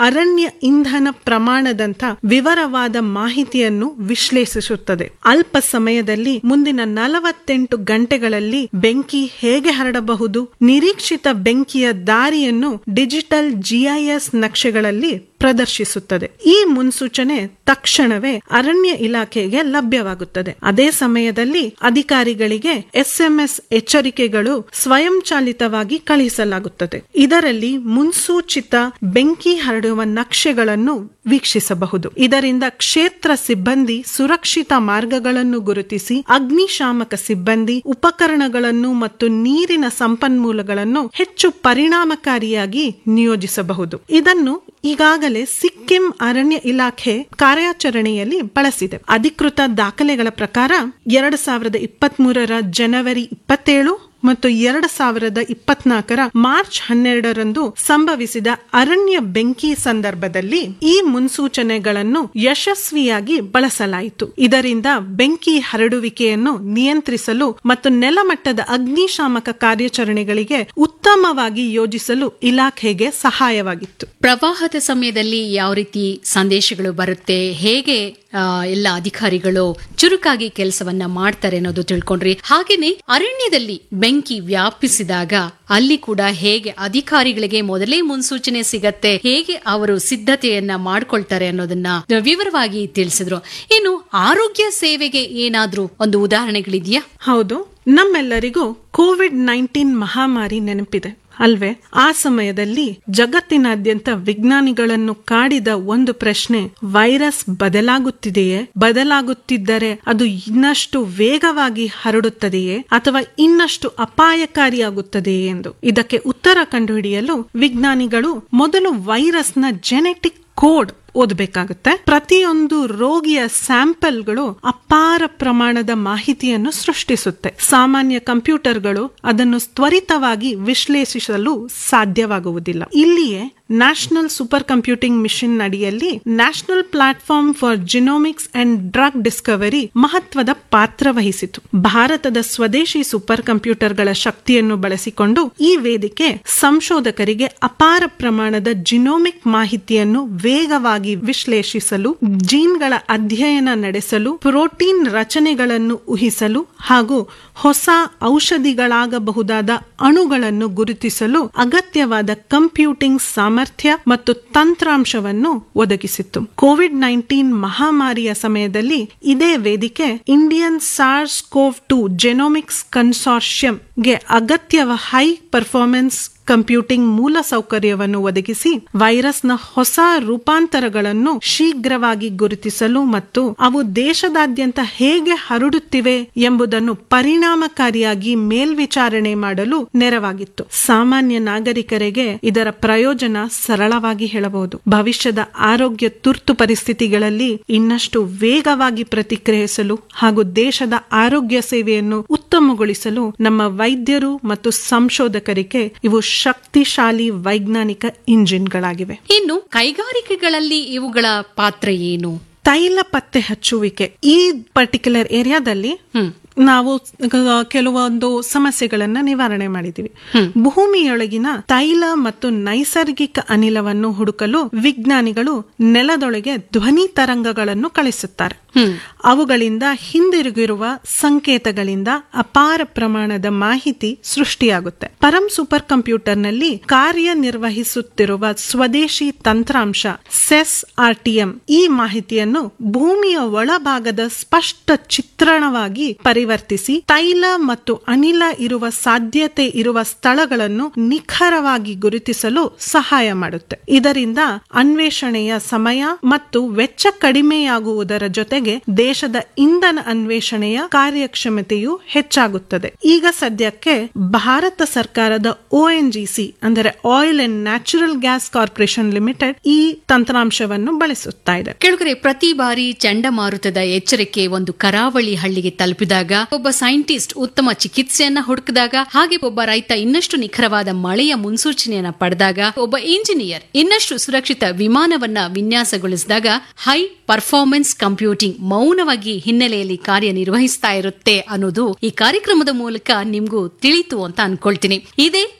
ಅರಣ್ಯ ಇಂಧನ ಪ್ರಮಾಣದಂತ ವಿವರವಾದ ಮಾಹಿತಿಯನ್ನು ವಿಶ್ಲೇಷಿಸುತ್ತದೆ ಅಲ್ಪ ಸಮಯದಲ್ಲಿ ಮುಂದಿನ ನಲವತ್ತೆಂಟು ಗಂಟೆಗಳಲ್ಲಿ ಬೆಂಕಿ ಹೇಗೆ ಹರಡಬಹುದು ನಿರೀಕ್ಷಿತ ಬೆಂಕಿಯ ದಾರಿಯನ್ನು ಡಿಜಿಟಲ್ ಜಿಐಎಸ್ ನಕ್ಷೆಗಳಲ್ಲಿ ಪ್ರದರ್ಶಿಸುತ್ತದೆ ಈ ಮುನ್ಸೂಚನೆ ತಕ್ಷಣವೇ ಅರಣ್ಯ ಇಲಾಖೆಗೆ ಲಭ್ಯವಾಗುತ್ತದೆ ಅದೇ ಸಮಯದಲ್ಲಿ ಅಧಿಕಾರಿಗಳಿಗೆ ಎಸ್ಎಂಎಸ್ ಎಚ್ಚರಿಕೆಗಳು ಸ್ವಯಂಚಾಲಿತವಾಗಿ ಕಳುಹಿಸಲಾಗುತ್ತದೆ ಇದರಲ್ಲಿ ಮುನ್ಸೂಚಿತ ಬೆಂಕಿ ಹರಡುವ ನಕ್ಷೆಗಳನ್ನು ವೀಕ್ಷಿಸಬಹುದು ಇದರಿಂದ ಕ್ಷೇತ್ರ ಸಿಬ್ಬಂದಿ ಸುರಕ್ಷಿತ ಮಾರ್ಗಗಳನ್ನು ಗುರುತಿಸಿ ಅಗ್ನಿಶಾಮಕ ಸಿಬ್ಬಂದಿ ಉಪಕರಣಗಳನ್ನು ಮತ್ತು ನೀರಿನ ಸಂಪನ್ಮೂಲಗಳನ್ನು ಹೆಚ್ಚು ಪರಿಣಾಮಕಾರಿಯಾಗಿ ನಿಯೋಜಿಸಬಹುದು ಇದನ್ನು ಈಗಾಗಲೇ ಸಿಕ್ಕಿಂ ಅರಣ್ಯ ಇಲಾಖೆ ಕಾರ್ಯಾಚರಣೆಯಲ್ಲಿ ಬಳಸಿದೆ ಅಧಿಕೃತ ದಾಖಲೆಗಳ ಪ್ರಕಾರ ಎರಡು ಸಾವಿರದ ಇಪ್ಪತ್ತ್ ಮೂರರ ಜನವರಿ ಇಪ್ಪತ್ತೇಳು ಮತ್ತು ಎರಡು ಸಾವಿರದ ಇಪ್ಪತ್ನಾಲ್ಕರ ಮಾರ್ಚ್ ಹನ್ನೆರಡರಂದು ಸಂಭವಿಸಿದ ಅರಣ್ಯ ಬೆಂಕಿ ಸಂದರ್ಭದಲ್ಲಿ ಈ ಮುನ್ಸೂಚನೆಗಳನ್ನು ಯಶಸ್ವಿಯಾಗಿ ಬಳಸಲಾಯಿತು ಇದರಿಂದ ಬೆಂಕಿ ಹರಡುವಿಕೆಯನ್ನು ನಿಯಂತ್ರಿಸಲು ಮತ್ತು ನೆಲಮಟ್ಟದ ಅಗ್ನಿಶಾಮಕ ಕಾರ್ಯಾಚರಣೆಗಳಿಗೆ ಉತ್ತಮವಾಗಿ ಯೋಜಿಸಲು ಇಲಾಖೆಗೆ ಸಹಾಯವಾಗಿತ್ತು ಪ್ರವಾಹದ ಸಮಯದಲ್ಲಿ ಯಾವ ರೀತಿ ಸಂದೇಶಗಳು ಬರುತ್ತೆ ಹೇಗೆ ಆ, ಎಲ್ಲ ಅಧಿಕಾರಿಗಳು ಚುರುಕಾಗಿ ಕೆಲಸವನ್ನ ಮಾಡ್ತಾರೆ ಅನ್ನೋದು ತಿಳ್ಕೊಂಡ್ರಿ ಹಾಗೇನೆ ಅರಣ್ಯದಲ್ಲಿ ಬೆಂಕಿ ವ್ಯಾಪಿಸಿದಾಗ ಅಲ್ಲಿ ಕೂಡ ಹೇಗೆ ಅಧಿಕಾರಿಗಳಿಗೆ ಮೊದಲೇ ಮುನ್ಸೂಚನೆ ಸಿಗತ್ತೆ ಹೇಗೆ ಅವರು ಸಿದ್ಧತೆಯನ್ನ ಮಾಡ್ಕೊಳ್ತಾರೆ ಅನ್ನೋದನ್ನ ವಿವರವಾಗಿ ತಿಳಿಸಿದ್ರು ಇನ್ನು ಆರೋಗ್ಯ ಸೇವೆಗೆ ಏನಾದ್ರೂ ಒಂದು ಉದಾಹರಣೆಗಳಿದೆಯಾ ಹೌದು ನಮ್ಮೆಲ್ಲರಿಗೂ ಕೋವಿಡ್ ನೈನ್ಟೀನ್ ಮಹಾಮಾರಿ ನೆನಪಿದೆ ಅಲ್ವೇ ಆ ಸಮಯದಲ್ಲಿ ಜಗತ್ತಿನಾದ್ಯಂತ ವಿಜ್ಞಾನಿಗಳನ್ನು ಕಾಡಿದ ಒಂದು ಪ್ರಶ್ನೆ ವೈರಸ್ ಬದಲಾಗುತ್ತಿದೆಯೇ ಬದಲಾಗುತ್ತಿದ್ದರೆ ಅದು ಇನ್ನಷ್ಟು ವೇಗವಾಗಿ ಹರಡುತ್ತದೆಯೇ ಅಥವಾ ಇನ್ನಷ್ಟು ಅಪಾಯಕಾರಿಯಾಗುತ್ತದೆಯೇ ಎಂದು ಇದಕ್ಕೆ ಉತ್ತರ ಕಂಡುಹಿಡಿಯಲು ವಿಜ್ಞಾನಿಗಳು ಮೊದಲು ವೈರಸ್ನ ಜೆನೆಟಿಕ್ ಕೋಡ್ ಓದಬೇಕಾಗುತ್ತೆ ಪ್ರತಿಯೊಂದು ರೋಗಿಯ ಸ್ಯಾಂಪಲ್ಗಳು ಅಪಾರ ಪ್ರಮಾಣದ ಮಾಹಿತಿಯನ್ನು ಸೃಷ್ಟಿಸುತ್ತೆ ಸಾಮಾನ್ಯ ಕಂಪ್ಯೂಟರ್ಗಳು ಅದನ್ನು ತ್ವರಿತವಾಗಿ ವಿಶ್ಲೇಷಿಸಲು ಸಾಧ್ಯವಾಗುವುದಿಲ್ಲ ಇಲ್ಲಿಯೇ ನ್ಯಾಷನಲ್ ಸೂಪರ್ ಕಂಪ್ಯೂಟಿಂಗ್ ಮಿಷನ್ ಅಡಿಯಲ್ಲಿ national platform for genomics and drug discovery ಮಹತ್ವದ ಪಾತ್ರ ವಹಿಸಿತು ಭಾರತದ ಸ್ವದೇಶಿ ಸೂಪರ್ ಕಂಪ್ಯೂಟರ್ಗಳ ಶಕ್ತಿಯನ್ನು ಬಳಸಿಕೊಂಡು ಈ ವೇದಿಕೆ ಸಂಶೋಧಕರಿಗೆ ಅಪಾರ ಪ್ರಮಾಣದ ಜಿನೋಮಿಕ್ ಮಾಹಿತಿಯನ್ನು ವೇಗವಾಗಿ ವಿಶ್ಲೇಷಿಸಲು ಜೀನ್ಗಳ ಅಧ್ಯಯನ ನಡೆಸಲು ಪ್ರೋಟೀನ್ ರಚನೆಗಳನ್ನು ಊಹಿಸಲು ಹಾಗೂ ಹೊಸ ಔಷಧಿಗಳಾಗಬಹುದಾದ ಅಣುಗಳನ್ನು ಗುರುತಿಸಲು ಅಗತ್ಯವಾದ ಕಂಪ್ಯೂಟಿಂಗ್ ಸಾಮರ್ಥ್ಯ ಮತ್ತು ತಂತ್ರಾಂಶವನ್ನು ಒದಗಿಸಿತ್ತು ಕೋವಿಡ್ ನೈನ್ಟೀನ್ ಮಹಾಮಾರಿಯ ಸಮಯದಲ್ಲಿ ಇದೇ ವೇದಿಕೆ Indian SARS CoV two genomics ಕನ್ಸಾರ್ಷಿಯಂಗೆ ಅಗತ್ಯವ ಹೈ ಪರ್ಫಾರ್ಮೆನ್ಸ್ ಕಂಪ್ಯೂಟಿಂಗ್ ಮೂಲ ಸೌಕರ್ಯವನ್ನು ಒದಗಿಸಿ ವೈರಸ್ನ ಹೊಸ ರೂಪಾಂತರಗಳನ್ನು ಶೀಘ್ರವಾಗಿ ಗುರುತಿಸಲು ಮತ್ತು ಅವು ದೇಶದಾದ್ಯಂತ ಹೇಗೆ ಹರಡುತ್ತಿವೆ ಎಂಬುದನ್ನು ಪರಿಣಾಮಕಾರಿಯಾಗಿ ಮೇಲ್ವಿಚಾರಣೆ ಮಾಡಲು ನೆರವಾಗಿತ್ತು ಸಾಮಾನ್ಯ ನಾಗರಿಕರಿಗೆ ಇದರ ಪ್ರಯೋಜನ ಸರಳವಾಗಿ ಹೇಳಬಹುದು ಭವಿಷ್ಯದ ಆರೋಗ್ಯ ತುರ್ತು ಪರಿಸ್ಥಿತಿಗಳಲ್ಲಿ ಇನ್ನಷ್ಟು ವೇಗವಾಗಿ ಪ್ರತಿಕ್ರಿಯಿಸಲು ಹಾಗೂ ದೇಶದ ಆರೋಗ್ಯ ಸೇವೆಯನ್ನು ಉತ್ತಮಗೊಳಿಸಲು ನಮ್ಮ ವೈದ್ಯರು ಮತ್ತು ಸಂಶೋಧಕರಿಗೆ ಇವು ಶಕ್ತಿಶಾಲಿ ವೈಜ್ಞಾನಿಕ ಇಂಜಿನ್ಗಳಾಗಿವೆ ಇನ್ನು ಕೈಗಾರಿಕೆಗಳಲ್ಲಿ ಇವುಗಳ ಪಾತ್ರ ಏನು ತೈಲ ಪತ್ತೆ ಹಚ್ಚುವಿಕೆ ಈ ಪರ್ಟಿಕ್ಯುಲರ್ ಏರಿಯಾದಲ್ಲಿ ಹ್ಮ್. ನಾವು ಕ- ಕೆಲವೊಂದು ಸಮಸ್ಯೆಗಳನ್ನ ನಿವಾರಣೆ ಮಾಡಿದೀವಿ ಭೂಮಿಯೊಳಗಿನ ತೈಲ ಮತ್ತು ನೈಸರ್ಗಿಕ ಅನಿಲವನ್ನು ಹುಡುಕಲು ವಿಜ್ಞಾನಿಗಳು ನೆಲದೊಳಗೆ ಧ್ವನಿ ತರಂಗಗಳನ್ನು ಕಳಿಸುತ್ತಾರೆ ಅವುಗಳಿಂದ ಹಿಂದಿರುಗಿರುವ ಸಂಕೇತಗಳಿಂದ ಅಪಾರ ಪ್ರಮಾಣದ ಮಾಹಿತಿ ಸೃಷ್ಟಿಯಾಗುತ್ತೆ ಪರಂ ಸೂಪರ್ ಕಂಪ್ಯೂಟರ್ನಲ್ಲಿ ಕಾರ್ಯನಿರ್ವಹಿಸುತ್ತಿರುವ ಸ್ವದೇಶಿ ತಂತ್ರಾಂಶ ಸೆಸ್ ಆರ್ಟಿಎಂ ಈ ಮಾಹಿತಿಯನ್ನು ಭೂಮಿಯ ಒಳಭಾಗದ ಸ್ಪಷ್ಟ ಚಿತ್ರಣವಾಗಿ ಪರಿವರ್ತಿಸಿ ತೈಲ ಮತ್ತು ಅನಿಲ ಇರುವ ಸಾಧ್ಯತೆ ಇರುವ ಸ್ಥಳಗಳನ್ನು ನಿಖರವಾಗಿ ಗುರುತಿಸಲು ಸಹಾಯ ಮಾಡುತ್ತೆ ಇದರಿಂದ ಅನ್ವೇಷಣೆಯ ಸಮಯ ಮತ್ತು ವೆಚ್ಚ ಕಡಿಮೆಯಾಗುವುದರ ಜೊತೆಗೆ ದೇಶದ ಇಂಧನ ಅನ್ವೇಷಣೆಯ ಕಾರ್ಯಕ್ಷಮತೆಯು ಹೆಚ್ಚಾಗುತ್ತದೆ ಈಗ ಸದ್ಯಕ್ಕೆ ಭಾರತ ಸರ್ಕಾರದ ಒಎನ್ಜಿಸಿ ಅಂದರೆ oil and natural gas corporation limited ಈ ತಂತ್ರಾಂಶವನ್ನು ಬಳಸುತ್ತಾ ಇದೆ ಕೆಳಗರೆ ಪ್ರತಿ ಬಾರಿ ಚಂಡಮಾರುತದ ಎಚ್ಚರಿಕೆ ಒಂದು ಕರಾವಳಿ ಹಳ್ಳಿಗೆ ತಲುಪಿದಾಗ ಒಬ್ಬ ಸೈಂಟಿಸ್ಟ್ ಉತ್ತಮ ಚಿಕಿತ್ಸೆಯನ್ನ ಹುಡುಕಿದಾಗ ಹಾಗೆ ಒಬ್ಬ ರೈತ ಇನ್ನಷ್ಟು ನಿಖರವಾದ ಮಳೆಯ ಮುನ್ಸೂಚನೆಯನ್ನ ಪಡೆದಾಗ ಒಬ್ಬ ಇಂಜಿನಿಯರ್ ಇನ್ನಷ್ಟು ಸುರಕ್ಷಿತ ವಿಮಾನವನ್ನ ವಿನ್ಯಾಸಗೊಳಿಸಿದಾಗ ಹೈ ಪರ್ಫಾರ್ಮೆನ್ಸ್ ಕಂಪ್ಯೂಟಿಂಗ್ ಮೌನವಾಗಿ ಹಿನ್ನೆಲೆಯಲ್ಲಿ ಕಾರ್ಯನಿರ್ವಹಿಸ್ತಾ ಇರುತ್ತೆ ಅನ್ನೋದು ಈ ಕಾರ್ಯಕ್ರಮದ ಮೂಲಕ ನಿಮ್ಗೂ ತಿಳಿತು ಅಂತ ಅನ್ಕೊಳ್ತೀನಿ ಇದೇ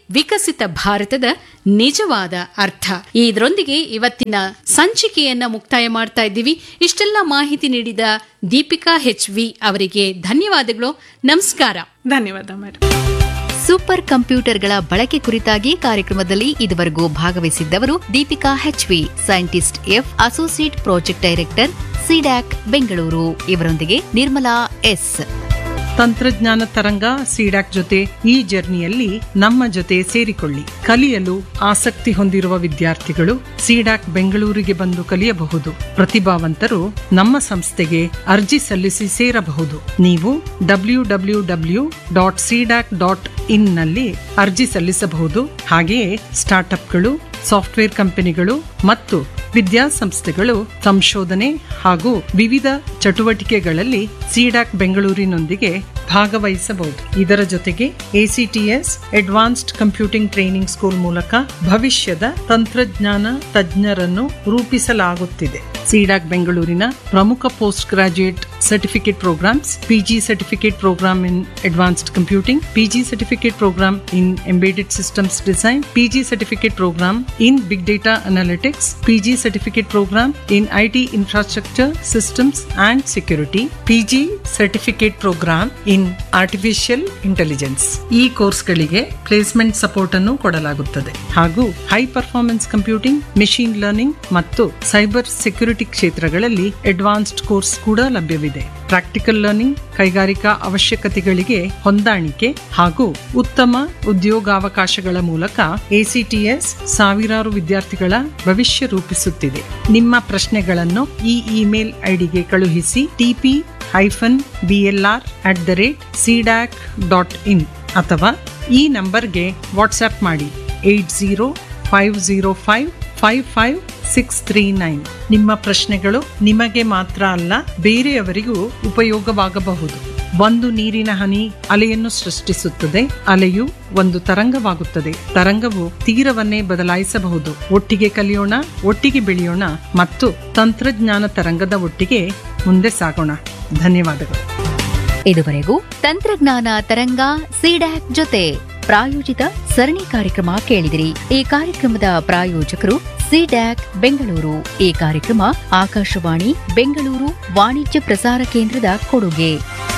ವಿಕಸಿತ ಭಾರತದ ನಿಜವಾದ ಅರ್ಥ ಇದರೊಂದಿಗೆ ಇವತ್ತಿನ ಸಂಚಿಕೆಯನ್ನ ಮುಕ್ತಾಯ ಮಾಡ್ತಾ ಇದ್ದೀವಿ ಇಷ್ಟೆಲ್ಲ ಮಾಹಿತಿ ನೀಡಿದ ದೀಪಿಕಾ ಹೆಚ್ ವಿ ಅವರಿಗೆ ಧನ್ಯವಾದಗಳು ನಮಸ್ಕಾರ ಧನ್ಯವಾದ ಮೇಡಮ್ ಸೂಪರ್ ಕಂಪ್ಯೂಟರ್ಗಳ ಬಳಕೆ ಕುರಿತಾಗಿ ಕಾರ್ಯಕ್ರಮದಲ್ಲಿ ಇದುವರೆಗೂ ಭಾಗವಹಿಸಿದ್ದವರು Deepika H V scientist F associate project director CDAC Bengaluru ಇವರೊಂದಿಗೆ ನಿರ್ಮಲಾ ಎಸ್ ತಂತ್ರಜ್ಞಾನ ತರಂಗ ಸಿಡಾಕ್ ಜೊತೆ ಈ ಜರ್ನಿಯಲ್ಲಿ ನಮ್ಮ ಜೊತೆ ಸೇರಿಕೊಳ್ಳಿ ಕಲಿಯಲು ಆಸಕ್ತಿ ಹೊಂದಿರುವ ವಿದ್ಯಾರ್ಥಿಗಳು ಸಿಡಾಕ್ ಬೆಂಗಳೂರಿಗೆ ಬಂದು ಕಲಿಯಬಹುದು ಪ್ರತಿಭಾವಂತರು ನಮ್ಮ ಸಂಸ್ಥೆಗೆ ಅರ್ಜಿ ಸಲ್ಲಿಸಿ ಸೇರಬಹುದು ನೀವು W W W dot CDAC dot in ನಲ್ಲಿ ಅರ್ಜಿ ಸಲ್ಲಿಸಬಹುದು ಹಾಗೆಯೇ ಸ್ಟಾರ್ಟ್ಅಪ್ಗಳು ಸಾಫ್ಟ್ವೇರ್ ಕಂಪನಿಗಳು ಮತ್ತು ವಿದ್ಯಾಸಂಸ್ಥೆಗಳು ಸಂಶೋಧನೆ ಹಾಗೂ ವಿವಿಧ ಚಟುವಟಿಕೆಗಳಲ್ಲಿ ಸಿಡಾಕ್ ಬೆಂಗಳೂರಿನೊಂದಿಗೆ ಭಾಗವಹಿಸಬಹುದು ಇದರ ಜೊತೆಗೆ ACTS advanced computing training school ಮೂಲಕ ಭವಿಷ್ಯದ ತಂತ್ರಜ್ಞಾನ ತಜ್ಞರನ್ನು ರೂಪಿಸಲಾಗುತ್ತಿದೆ ಸಿಡಾಕ್ ಬೆಂಗಳೂರಿನ ಪ್ರಮುಖ post graduate certificate programmes PG certificate programme in advanced computing PG certificate programme in embedded systems design PG certificate programme in big data analytics PG certificate programme in IT infrastructure systems and security PG certificate programme in artificial intelligence ಈ ಕೋರ್ಸ್ಗಳಿಗೆ placement support ಅನ್ನು ಕೊಡಲಾಗುತ್ತದೆ ಹಾಗೂ high performance computing machine learning ಮತ್ತು cyber security ಕ್ಷೇತ್ರಗಳಲ್ಲಿ advanced course ಕೂಡ ಲಭ್ಯವಿದೆ practical learning ಕೈಗಾರಿಕಾ ಅವಶ್ಯಕತೆಗಳಿಗೆ ಹೊಂದಾಣಿಕೆ ಹಾಗೂ ಉತ್ತಮ ಉದ್ಯೋಗಾವಕಾಶಗಳ ಮೂಲಕ ಎಸಿಟಿಎಸ್ ಸಾವಿರಾರು ವಿದ್ಯಾರ್ಥಿಗಳ ಭವಿಷ್ಯ ರೂಪಿಸುತ್ತಿದೆ ನಿಮ್ಮ ಪ್ರಶ್ನೆಗಳನ್ನು ಈ ಇಮೇಲ್ ಐಡಿಗೆ ಕಳುಹಿಸಿ T P hyphen B L R at the rate CDAC dot in ಅಥವಾ ಈ ನಂಬರ್ಗೆ ವಾಟ್ಸ್ಆಪ್ ಮಾಡಿ eight zero five zero five five five six three nine ನಿಮ್ಮ ಪ್ರಶ್ನೆಗಳು ನಿಮಗೆ ಮಾತ್ರ ಅಲ್ಲ ಬೇರೆಯವರಿಗೂ ಉಪಯೋಗವಾಗಬಹುದು ಒಂದು ನೀರಿನ ಹನಿ ಅಲೆಯನ್ನು ಸೃಷ್ಟಿಸುತ್ತದೆ ಅಲೆಯು ಒಂದು ತರಂಗವಾಗುತ್ತದೆ ತರಂಗವು ತೀರವನ್ನೇ ಬದಲಾಯಿಸಬಹುದು ಒಟ್ಟಿಗೆ ಕಲಿಯೋಣ ಒಟ್ಟಿಗೆ ಬೆಳೆಯೋಣ ಮತ್ತು ತಂತ್ರಜ್ಞಾನ ತರಂಗದ ಒಟ್ಟಿಗೆ ಮುಂದೆ ಸಾಗೋಣ ಧನ್ಯವಾದಗಳು ಇದುವರೆಗೂ ತಂತ್ರಜ್ಞಾನ ತರಂಗ ಸಿಡ್ಯಾಕ್ ಜೊತೆ ಪ್ರಾಯೋಜಿತ ಸರಣಿ ಕಾರ್ಯಕ್ರಮ ಕೇಳಿದಿರಿ ಈ ಕಾರ್ಯಕ್ರಮದ ಪ್ರಾಯೋಜಕರು ಸಿಡ್ಯಾಕ್ ಬೆಂಗಳೂರು ಈ ಕಾರ್ಯಕ್ರಮ ಆಕಾಶವಾಣಿ ಬೆಂಗಳೂರು ವಾಣಿಜ್ಯ ಪ್ರಸಾರ ಕೇಂದ್ರದ ಕೊಡುಗೆ